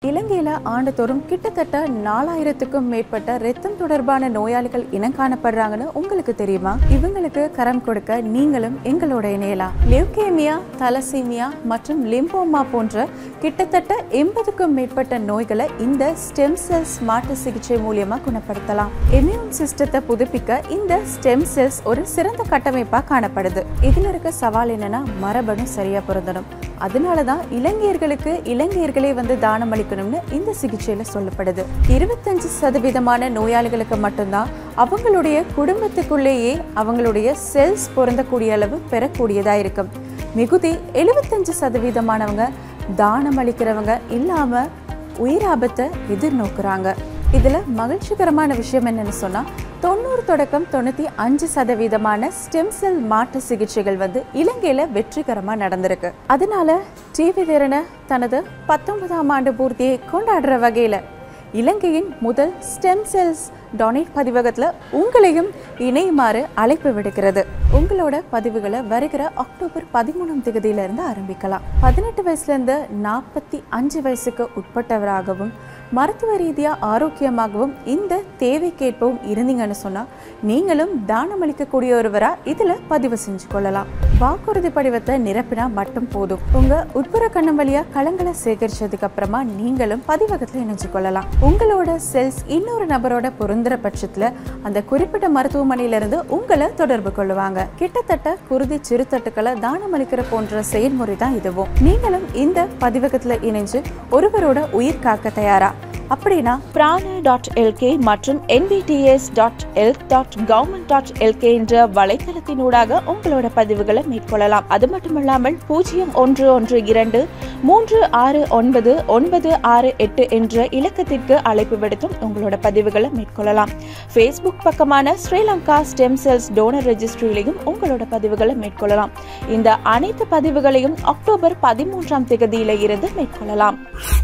இலங்கையில ஆண்டுதோறும் கிட்டத்தட்ட நாலாயிரத்துக்கும் மேற்பட்ட ரத்தம் தொடர்பான நோயாளிகள் இனம் காணப்படுறாங்கன்னு உங்களுக்கு தெரியுமா இவங்களுக்கு கரம் கொடுக்க நீங்களும் எங்களோட இணையலாம் லியூகேமியா தலசீமியா மற்றும் லிம்போமா போன்ற கிட்டத்தட்ட எண்பதுக்கும் மேற்பட்ட நோய்களை இந்த ஸ்டெம் செல்ஸ் மாற்று சிகிச்சை மூலியமா குணப்படுத்தலாம் இம்யூன் சிஸ்டத்தை புதுப்பிக்க இந்த ஸ்டெம் செல்ஸ் ஒரு சிறந்த கட்டமைப்பா காணப்படுது இதுல இருக்க சவால் என்னன்னா மரபணு சரியா பொருந்தணும் அதனால தான் இலங்கையர்களுக்கு இலங்கையர்களே வந்து தானம் அளிக்கணும்னு இந்த சிகிச்சையில சொல்லப்படுது இருபத்தஞ்சு சதவீதமான நோயாளிகளுக்கு மட்டும்தான் அவங்களுடைய குடும்பத்துக்குள்ளேயே அவங்களுடைய செல்ஸ் பொருந்தக்கூடிய அளவு பெறக்கூடியதா இருக்கும் மிகுதி எழுபத்தஞ்சு சதவீதமானவங்க தானம் அளிக்கிறவங்க இல்லாம உயிராபத்தை எதிர்நோக்குறாங்க இதுல மகிழ்ச்சிகரமான விஷயம் என்னன்னு சொன்னா தொண்ணூறு தொடக்கம் தொண்ணூத்தி அஞ்சு சதவீதமான ஸ்டெம் செல் மாற்று சிகிச்சைகள் வந்து இலங்கையில வெற்றிகரமா நடந்திருக்கு அதனால டிவி திறனை தனது பத்தொன்பதாம் ஆண்டு பூர்த்தியை கொண்டாடுற வகையில இலங்கையின் முதல் ஸ்டெம் செல்ஸ் டொனேட் பதிவகத்தில் உங்களையும் இணையுமாறு அழைப்பு விடுக்கிறது உங்களோட பதிவுகளை வருகிற அக்டோபர் பதிமூணாம் தேதியிலிருந்து ஆரம்பிக்கலாம் பதினெட்டு வயசுலேருந்து நாற்பத்தி அஞ்சு வயசுக்கு உட்பட்டவராகவும் மருத்துவ ரீதியாக ஆரோக்கியமாகவும் இந்த தேவைக்கேற்பவும் இருந்தீங்கன்னு சொன்னால் நீங்களும் தானம் அளிக்கக்கூடிய ஒருவராக இதில் பதிவு செஞ்சு கொள்ளலாம் வாக்குறுதி படிவத்தை நிரப்பினா மட்டும் போதும் உங்கள் உட்புற கண்ணம் வழியாக களங்களை சேகரிச்சதுக்கு அப்புறமா நீங்களும் பதிவகத்தில் இணைஞ்சு கொள்ளலாம் உங்களோட செல்ஸ் இன்னொரு நபரோட பொருந்துற பட்சத்தில் அந்த குறிப்பிட்ட மருத்துவமனையிலிருந்து உங்களை தொடர்பு கொள்ளுவாங்க கிட்டத்தட்ட குருதி சிறுத்தட்டுக்களை தானம் அளிக்கிற போன்ற செயல்முறை தான் இதுவும் நீங்களும் இந்த பதிவகத்தில் இணைஞ்சு ஒருவரோட உயிர் காக்க தயாரா அப்படின்னா பிராண டாட் எல்கே மற்றும் NBTS dot L dot government dot LK என்ற வலைத்தளத்தினூடாக உங்களோட பதிவுகளை மேற்கொள்ளலாம் அது மட்டுமல்லாமல் பூஜ்ஜியம் ஒன்று ஒன்று இரண்டு மூன்று ஆறு ஒன்பது ஒன்பது ஆறு எட்டு என்ற இலக்கத்திற்கு அழைப்பு விடுத்தும் உங்களோட பதிவுகளை மேற்கொள்ளலாம் ஃபேஸ்புக் பக்கமான ஸ்ரீலங்கா ஸ்டெம் செல்ஸ் டோனர் ரெஜிஸ்ட்ரியிலையும் உங்களோட பதிவுகளை மேற்கொள்ளலாம் இந்த அனைத்து பதிவுகளையும் அக்டோபர் பதிமூன்றாம் தேதியில இருந்து மேற்கொள்ளலாம்